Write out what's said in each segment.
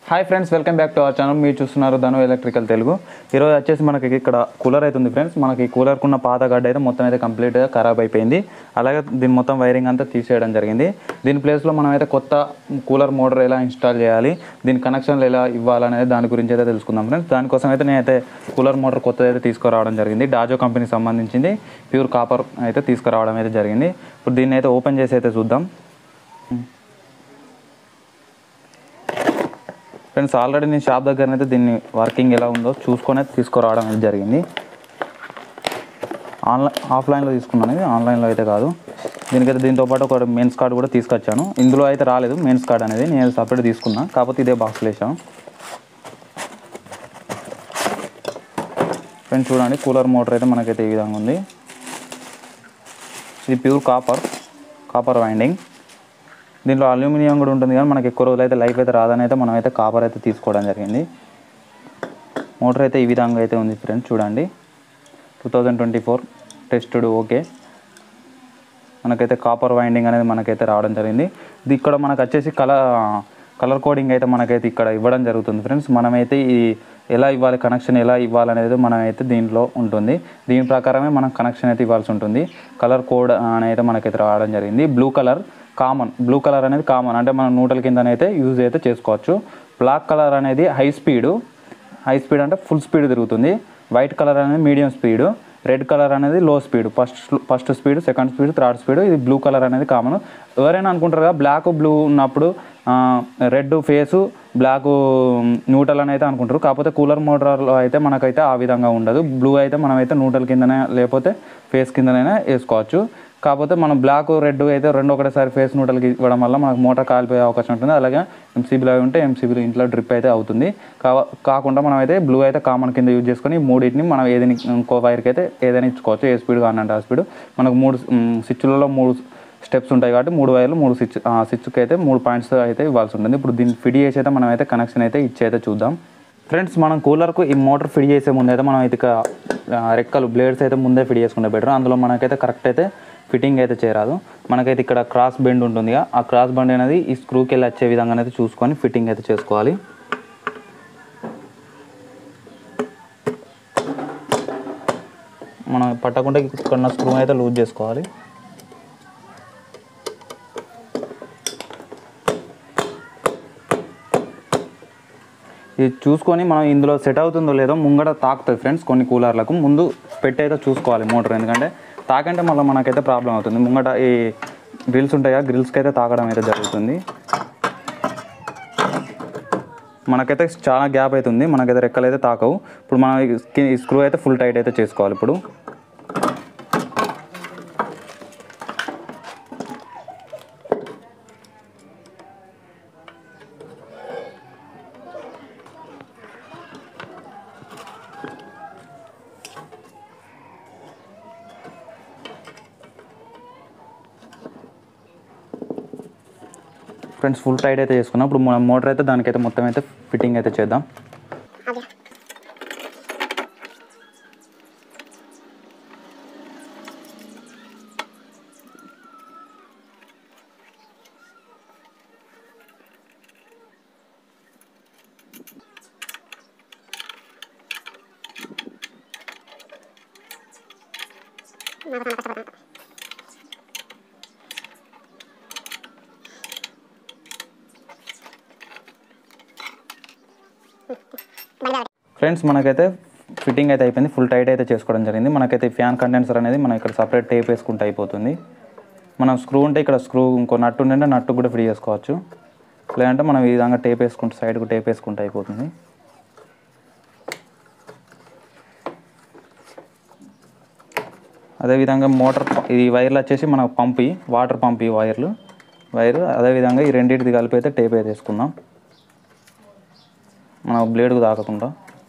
hi friends welcome back to our channel మీరు చూస్తున్నారు ధను electrical Telugu ఈరోజు వచ్చేసి మనకి ఇక్కడ కూలర్ అయితే ఉంది ఫ్రెండ్స్ మనకి కూలర్కు ఉన్న పాత గడ్డ అయితే మొత్తం అయితే కంప్లీట్గా ఖరాబ్ అయిపోయింది అలాగే దీని మొత్తం వైరింగ్ అంతా తీసేయడం జరిగింది దీని ప్లేస్లో మనం అయితే కొత్త కూలర్ మోటార్ ఎలా ఇన్స్టాల్ చేయాలి దీని కనెక్షన్లు ఎలా ఇవ్వాలనేది దాని గురించి అయితే తెలుసుకుందాం ఫ్రెండ్స్ దానికోసం అయితే నేనైతే కూలర్ మోటార్ కొత్తది అయితే తీసుకురావడం జరిగింది డాజో కంపెనీకి సంబంధించింది ప్యూర్ కాపర్ అయితే తీసుకురావడం అయితే జరిగింది ఇప్పుడు దీన్ని అయితే ఓపెన్ చేసి అయితే చూద్దాం ఫ్రెండ్స్ ఆల్రెడీ నేను షాప్ దగ్గర అయితే దీన్ని వర్కింగ్ ఎలా ఉందో చూసుకొని అయితే తీసుకురావడం అనేది జరిగింది ఆన్లైన్ ఆఫ్లైన్లో తీసుకున్నాను ఇది ఆన్లైన్లో అయితే కాదు దీనికైతే దీంతో పాటు ఒక మెయిన్స్ కార్డ్ కూడా తీసుకొచ్చాను ఇందులో అయితే రాలేదు మెయిన్స్ కార్డ్ అనేది నేను సపరేట్ తీసుకున్నా కాకపోతే ఇదే బాక్స్లో వేసాను ఫ్రెండ్స్ చూడండి కూలర్ మోటార్ అయితే మనకైతే ఈ విధంగా ఉంది ఇది ప్యూర్ కాపర్ కాపర్ వైండింగ్ దీంట్లో అల్యూమినియం కూడా ఉంటుంది కానీ మనకి ఎక్కువ రోజులు అయితే లైఫ్ అయితే రాదని అయితే మనం అయితే కాపర్ అయితే తీసుకోవడం జరిగింది మోటార్ అయితే ఈ విధంగా అయితే ఉంది ఫ్రెండ్స్ చూడండి two thousand twenty four tested okay మనకైతే కాపర్ వైండింగ్ అనేది మనకైతే రావడం జరిగింది ఇది ఇక్కడ మనకు వచ్చేసి కలర్ కలర్ కోడింగ్ అయితే మనకైతే ఇక్కడ ఇవ్వడం జరుగుతుంది ఫ్రెండ్స్ మనమైతే ఈ ఎలా ఇవ్వాలి కనెక్షన్ ఎలా ఇవ్వాలనేది మనమైతే దీంట్లో ఉంటుంది దీని ప్రకారమే మనం కనెక్షన్ అయితే ఇవ్వాల్సి ఉంటుంది కలర్ కోడ్ అనేది మనకైతే రావడం జరిగింది blue colour common blue colour అనేది కామన్ అంటే మనం నూటల కిందనైతే యూజ్ అయితే చేసుకోవచ్చు బ్లాక్ కలర్ అనేది హై స్పీడు హై స్పీడ్ అంటే ఫుల్ స్పీడ్ తిరుగుతుంది వైట్ కలర్ అనేది మీడియం స్పీడ్ రెడ్ కలర్ అనేది low speed first first speed second speed third speed ఇది బ్లూ కలర్ అనేది కామన్ ఎవరైనా అనుకుంటారు కదా బ్లాక్ బ్లూ ఉన్నప్పుడు రెడ్ ఫేసు బ్లాక్ న్యూట్రల్ అని అయితే అనుకుంటారు కాకపోతే కూలర్ మోటార్లో అయితే మనకైతే ఆ విధంగా ఉండదు బ్లూ అయితే మనమైతే న్యూట్రల్ కిందనే లేకపోతే ఫేస్ కిందనైనా వేసుకోవచ్చు కాకపోతే మనం బ్లాక్ రెడ్ అయితే రెండు ఒకటేసారి ఫేస్ నూటల్కి ఇవ్వడం వల్ల మనకు మోటార్ కాలిపోయే అవకాశం ఉంటుంది అలాగే ఎంసీబీలో అవి ఉంటే ఎంసీబీలో ఇంట్లో డ్రిప్ అయితే అవుతుంది కా- కాకుండా మనం అయితే బ్లూ అయితే కామన్ కింద యూజ్ చేసుకొని ఈ మూడింటిని మనం ఏదైనా ఇంకో వైర్కి అయితే ఏదైనా ఇచ్చుకోవచ్చు ఏ స్పీడ్ కావాలంటే ఆ స్పీడ్ మనకు మూడు స్విచ్లలో మూడు స్టెప్స్ ఉంటాయి కాబట్టి మూడు వైర్లు మూడు స్విచ్ స్విచ్కి అయితే మూడు పాయింట్స్ అయితే ఇవ్వాల్సి ఉంటుంది ఇప్పుడు దీన్ని ఫిట్ చేసి అయితే మనం అయితే కనెక్షన్ అయితే ఇచ్చి అయితే చూద్దాం ఫ్రెండ్స్ మనం కూలర్కు ఈ మోటార్ ఫిట్ చేసే ముందు అయితే మనం అయితే ఇక, ఆ, రెక్కలు బ్లేడ్స్ అయితే ముందే ఫిట్ చేసుకుంటే బెటర్ అందులో మనకైతే కరెక్ట్ అయితే ఫిట్టింగ్ అయితే చేయరాదు మనకైతే ఇక్కడ క్రాస్ బెండ్ ఉంటుంది కదా, ఆ క్రాస్ బెండ్ అనేది ఈ స్క్రూకి వెళ్ళి వచ్చే విధంగా అయితే చూసుకొని ఫిట్టింగ్ అయితే చేసుకోవాలి మనం పట్టకుండా ఇక్కడ స్క్రూ అయితే లూజ్ చేసుకోవాలి ఇది చూసుకొని మనం ఇందులో సెట్ అవుతుందో లేదో ముంగట తాకుతుంది ఫ్రెండ్స్ కొన్ని కూలర్లకు ముందు పెట్టి అయితే చూసుకోవాలి మోటార్ ఎందుకంటే తాకంటే మళ్ళీ మనకైతే ప్రాబ్లం అవుతుంది ముంగట ఈ గ్రిల్స్ ఉంటాయి కదా గ్రిల్స్కి అయితే తాకడం అయితే జరుగుతుంది మనకైతే చాలా గ్యాప్ అవుతుంది మనకైతే రెక్కలు అయితే తాకవు ఇప్పుడు మనం ఈ స్కి- ఈ స్క్రూ అయితే ఫుల్ టైట్ అయితే చేసుకోవాలి ఇప్పుడు ఫ్రెండ్స్ ఫుల్ టైట్ అయితే చేసుకున్నాం ఇప్పుడు మనం మోటార్ అయితే దానికైతే మొత్తం అయితే ఫిట్టింగ్ అయితే చేద్దాం ఫ్రెండ్స్ మనకైతే ఫిట్టింగ్ అయితే అయిపోయింది ఫుల్ టైట్ అయితే చేసుకోవడం జరిగింది మనకైతే ఫ్యాన్ కండెన్సర్ అనేది మనం ఇక్కడ సపరేట్ టేప్ వేసుకుంటే అయిపోతుంది మనం స్క్రూ ఉంటే ఇక్కడ స్క్రూ ఇంకో నట్టు ఉంటే నట్టు కూడా ఫ్రీ చేసుకోవచ్చు లేదంటే మనం ఈ విధంగా టేప్ వేసుకుంటే సైడ్కు టేప్ వేసుకుంటే అయిపోతుంది అదేవిధంగా మోటార్ ప- ఈ వైర్లు వచ్చేసి మన పంప్ ఈ వాటర్ పంప్ ఈ వైర్లు వైర్ అదేవిధంగా ఈ రెండింటిది కలిపి అయితే టేప్ అయితే వేసుకుందాం మన బ్లేడ్కు తాకకుండా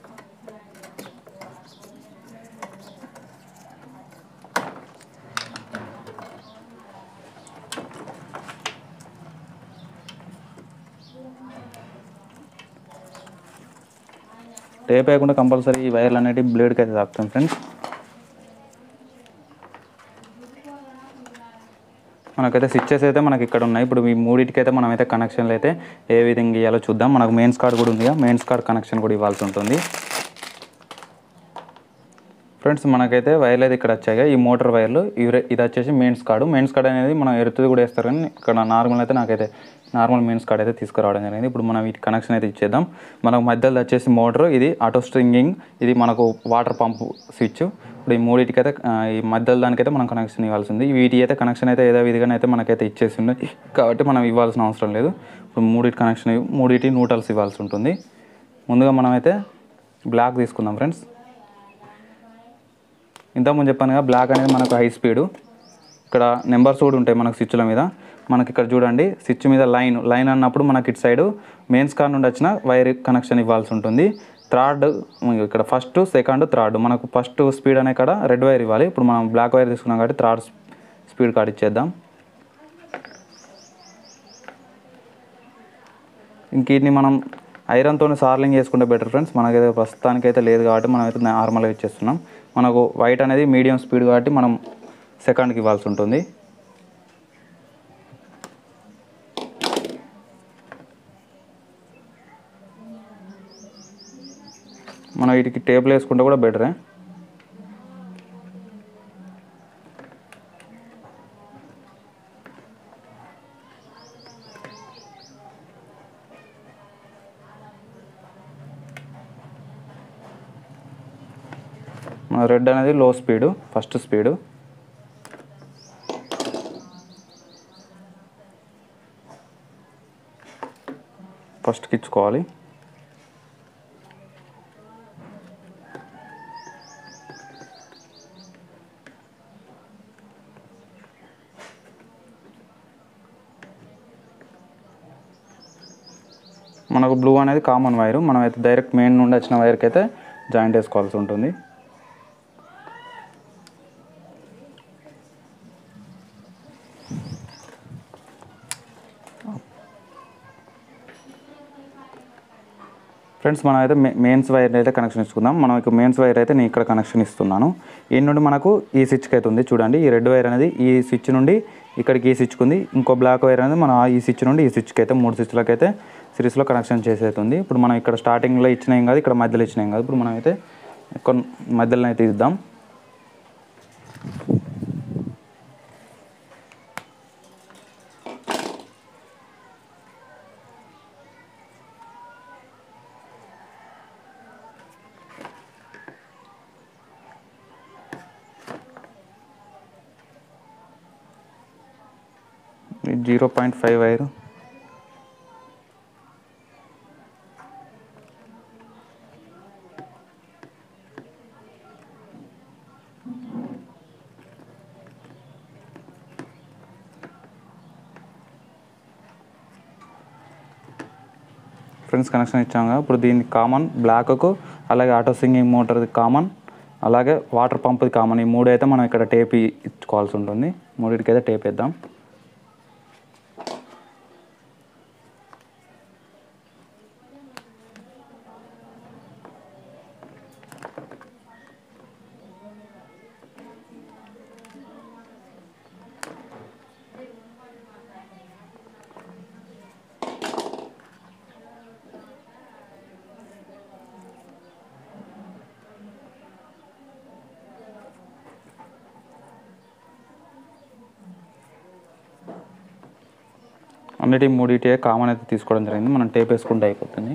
టేప్ వేయకుండా కంపల్సరీ ఈ వైర్లు అనేటివి బ్లేడ్కి అయితే తాకుతాం ఫ్రెండ్స్ మనకైతే స్విచ్చెస్ అయితే మనకి ఇక్కడ ఉన్నాయి ఇప్పుడు ఈ మూడింటికైతే మనమైతే కనెక్షన్లు అయితే ఏ విధంగా ఇవ్వాలో చూద్దాం మనకు మెయిన్స్ కార్డ్ కూడా ఉంది మెయిన్స్ కార్డ్ కనెక్షన్ కూడా ఇవ్వాల్సి ఉంటుంది ఫ్రెండ్స్ మనకైతే వైర్లు అయితే ఇక్కడ వచ్చాయి ఈ మోటార్ వైర్లు ఇవి ఇది వచ్చేసి మెయిన్స్ కార్డు మెయిన్స్ కార్డ్ అనేది మనం ఎరుతుది కూడా వేస్తారు కానీ ఇక్కడ నార్మల్ అయితే నాకైతే నార్మల్ మెయిన్స్ కార్డ్ అయితే తీసుకురావడం జరిగింది ఇప్పుడు మనం వీటి కనెక్షన్ అయితే ఇచ్చేద్దాం మనకు మధ్యలో వచ్చేసి మోటార్ ఇది ఆటో స్ట్రింగింగ్ ఇది మనకు వాటర్ పంప్ స్విచ్ ఇప్పుడు ఈ మూడింటికి అయితే ఈ మధ్యలో దానికైతే మనం కనెక్షన్ ఇవ్వాల్సి ఉంది వీటి అయితే కనెక్షన్ అయితే ఏదో విధిగా అయితే మనకైతే ఇచ్చేసి ఉన్నాయి కాబట్టి మనం ఇవ్వాల్సిన అవసరం లేదు ఇప్పుడు మూడింటి కనెక్షన్ ఇవ్వ- మూడింటి న్యూట్రల్స్ ఇవ్వాల్సి ఉంటుంది ముందుగా మనమైతే బ్లాక్ తీసుకుందాం ఫ్రెండ్స్ ఇంతకుముందు చెప్పాను కదా బ్లాక్ అనేది మనకు హై స్పీడు ఇక్కడ నెంబర్స్ కూడా ఉంటాయి మనకు స్విచ్ల మీద మనకి ఇక్కడ చూడండి స్విచ్ మీద లైన్ లైన్ అన్నప్పుడు మనకి ఇటు సైడు మెయిన్స్ కార్ నుండి వచ్చిన వైర్ కనెక్షన్ ఇవ్వాల్సి ఉంటుంది థర్డ్ ఇక్కడ ఫస్ట్ సెకండ్ థర్డ్ మనకు ఫస్ట్ స్పీడ్ అనే కాడ రెడ్ వైర్ ఇవ్వాలి ఇప్పుడు మనం బ్లాక్ వైర్ తీసుకున్నాం కాబట్టి థర్డ్ స్పీడ్ కార్డ్ ఇచ్చేద్దాం ఇంక వీటిని మనం ఐరన్తో సార్లింగ్ చేసుకుంటే బెటర్ ఫ్రెండ్స్ మనకైతే ప్రస్తుతానికైతే లేదు కాబట్టి మనం అయితే నార్మల్గా ఇచ్చేస్తున్నాం మనకు వైట్ అనేది మీడియం స్పీడ్ కాబట్టి మనం సెకండ్కి ఇవ్వాల్సి ఉంటుంది మనం వీటికి టేబుల్ వేసుకుంటే కూడా బెటరే మన రెడ్ అనేది లో స్పీడు ఫస్ట్ స్పీడు ఫస్ట్కి ఇచ్చుకోవాలి మనకు బ్లూ అనేది కామన్ వైరు మనం అయితే డైరెక్ట్ మెయిన్ నుండి వచ్చిన వైర్కి అయితే జాయింట్ వేసుకోవాల్సి ఉంటుంది ఫ్రెండ్స్ మనం అయితే మే మెయిన్స్ వైర్ అయితే కనెక్షన్ ఇచ్చుకుందాం మనం ఇక మెయిన్స్ వైర్ అయితే నేను ఇక్కడ కనెక్షన్ ఇస్తున్నాను ఈ నుండి మనకు ఈ స్విచ్కి అయితే ఉంది చూడండి ఈ రెడ్ వైర్ అనేది ఈ స్విచ్ నుండి ఇక్కడికి ఈ స్విచ్కి ఉంది ఇంకో బ్లాక్ వైర్ అనేది మనం ఆ ఈ స్విచ్ నుండి ఈ స్విచ్కి అయితే మూడు స్విచ్లకి అయితే సిరీస్లో కనెక్షన్ చేసేది ఇప్పుడు మనం ఇక్కడ స్టార్టింగ్లో ఇచ్చినాం కాదు ఇక్కడ మధ్యలో ఇచ్చినాం కాదు ఇప్పుడు మనం అయితే కొన్ని మధ్యలో అయితే ఇద్దాం zero point five wire friends connection ఇచ్చాం కదా ఇప్పుడు దీనికి కామన్ బ్లాక్కు అలాగే ఆటో సింగింగ్ మోటార్ది కామన్ అలాగే వాటర్ పంప్ది కామన్ ఈ మూడు అయితే మనం ఇక్కడ టేప్ ఇచ్చుకోవాల్సి ఉంటుంది మూడింటికి అయితే టేప్ వేద్దాం అన్నిటి మూడిటే కామన్ అయితే తీసుకోవడం జరిగింది మనం టేప్ వేసుకుంటే అయిపోతుంది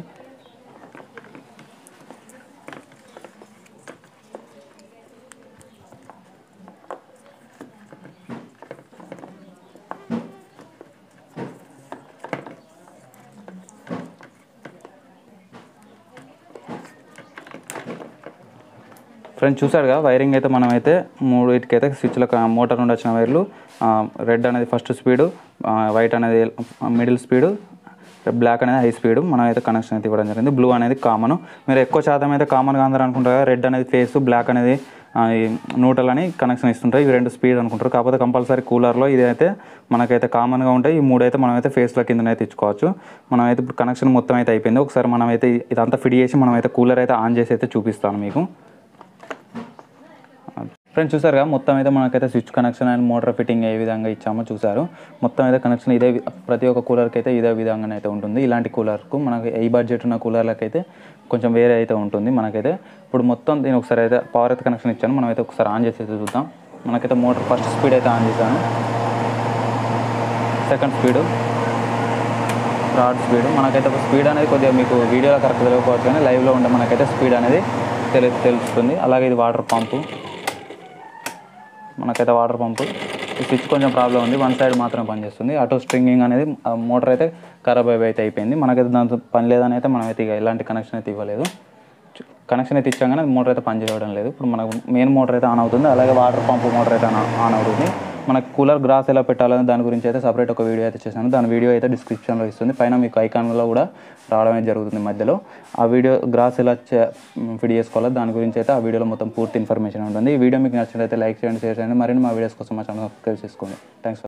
ఫ్రెండ్స్ చూసారు కదా వైరింగ్ అయితే మనం అయితే మూడింటికి అయితే స్విచ్ల మోటార్ నుండి వచ్చిన వైర్లు రెడ్ అనేది ఫస్ట్ స్పీడు వైట్ అనేది మిడిల్ స్పీడు బ్లాక్ అనేది హై స్పీడ్ మనం అయితే కనెక్షన్ అయితే ఇవ్వడం జరిగింది బ్లూ అనేది కామన్ మీరు ఎక్కువ శాతం అయితే కామన్గా అందరూ అనుకుంటారు కదా రెడ్ అనేది ఫేస్ బ్లాక్ అనేది ఆ, ఈ న్యూట్రల్ అని కనెక్షన్ ఇస్తుంటాయి ఇవి రెండు స్పీడ్ అనుకుంటారు కాకపోతే కంపల్సరీ కూలర్లో ఇది అయితే మనకైతే కామన్గా ఉంటాయి ఈ మూడు అయితే మనం అయితే ఫేస్ల కిందనైతే ఇచ్చుకోవచ్చు మనం అయితే ఇప్పుడు కనెక్షన్ మొత్తం అయితే అయిపోయింది ఒకసారి మనం అయితే ఇదంతా ఫిట్ చేసి మనం అయితే కూలర్ అయితే ఆన్ చేసి అయితే చూపిస్తాను మీకు ఫ్రెండ్స్ చూసారుగా మొత్తం అయితే మనకైతే switch connection and motor fitting ఏ విధంగా ఇచ్చామో చూసారు మొత్తం అయితే కనెక్షన్ ఇదే వి- ప్రతి ఒక్క కూలర్కి అయితే ఇదే విధంగానే అయితే ఉంటుంది ఇలాంటి కూలర్కు మనకి ఈ బడ్జెట్ ఉన్న కూలర్లకు అయితే కొంచెం వేరే అయితే ఉంటుంది మనకైతే ఇప్పుడు మొత్తం దీని ఒకసారి అయితే పవర్ అయితే కనెక్షన్ ఇచ్చాను మనం అయితే ఒకసారి ఆన్ చేసి అయితే చూద్దాం మనకైతే మోటార్ ఫస్ట్ స్పీడ్ అయితే ఆన్ చేశాను సెకండ్ స్పీడు థర్డ్ స్పీడ్ మనకైతే స్పీడ్ అనేది కొద్దిగా మీకు వీడియోలో కరెక్ట్ తెలియకపోవచ్చు కానీ లైవ్లో ఉంటే మనకైతే స్పీడ్ అనేది తెలు తెలుస్తుంది అలాగే ఇది వాటర్ పంపు మనకైతే వాటర్ పంపు ఈ స్విచ్ కొంచెం ప్రాబ్లం ఉంది వన్ సైడ్ మాత్రం పనిచేస్తుంది ఆటో స్ట్రింగింగ్ అనేది మోటార్ అయితే ఖరాబ్ అయి అయితే అయిపోయింది మనకైతే దాంతో పని లేదని అయితే మనం అయితే ఇక ఎలాంటి కనెక్షన్ అయితే ఇవ్వలేదు కనెక్షన్ అయితే ఇచ్చాం కానీ మోటార్ అయితే పని చేయడం లేదు ఇప్పుడు మనకు మెయిన్ మోటార్ అయితే ఆన్ అవుతుంది అలాగే వాటర్ పంపు మోటార్ అయితే ఆన్ ఆన్ అవుతుంది మనకు కూలర్ గ్రాస్ ఎలా పెట్టాలని దాని గురించి అయితే సపరేట్ ఒక వీడియో అయితే చేశాను దాని వీడియో అయితే డిస్క్రిప్షన్లో ఇస్తుంది పైన మీకు ఐకాన్లో కూడా రావడం అయితే జరుగుతుంది మధ్యలో ఆ వీడియో గ్రాస్ ఎలా ఫిడ్ చేసుకోవాలో దాని గురించి అయితే ఆ వీడియోలో మొత్తం పూర్తి ఇన్ఫర్మేషన్ ఉంటుంది ఈ వీడియో మీకు నచ్చినట్లయితే లైక్ చేయండి షేర్ చేయండి మరిన్ని మా వీడియోస్ కోసం మా ఛానల్ సబ్స్క్రైబ్ చేసుకోండి థ్యాంక్స్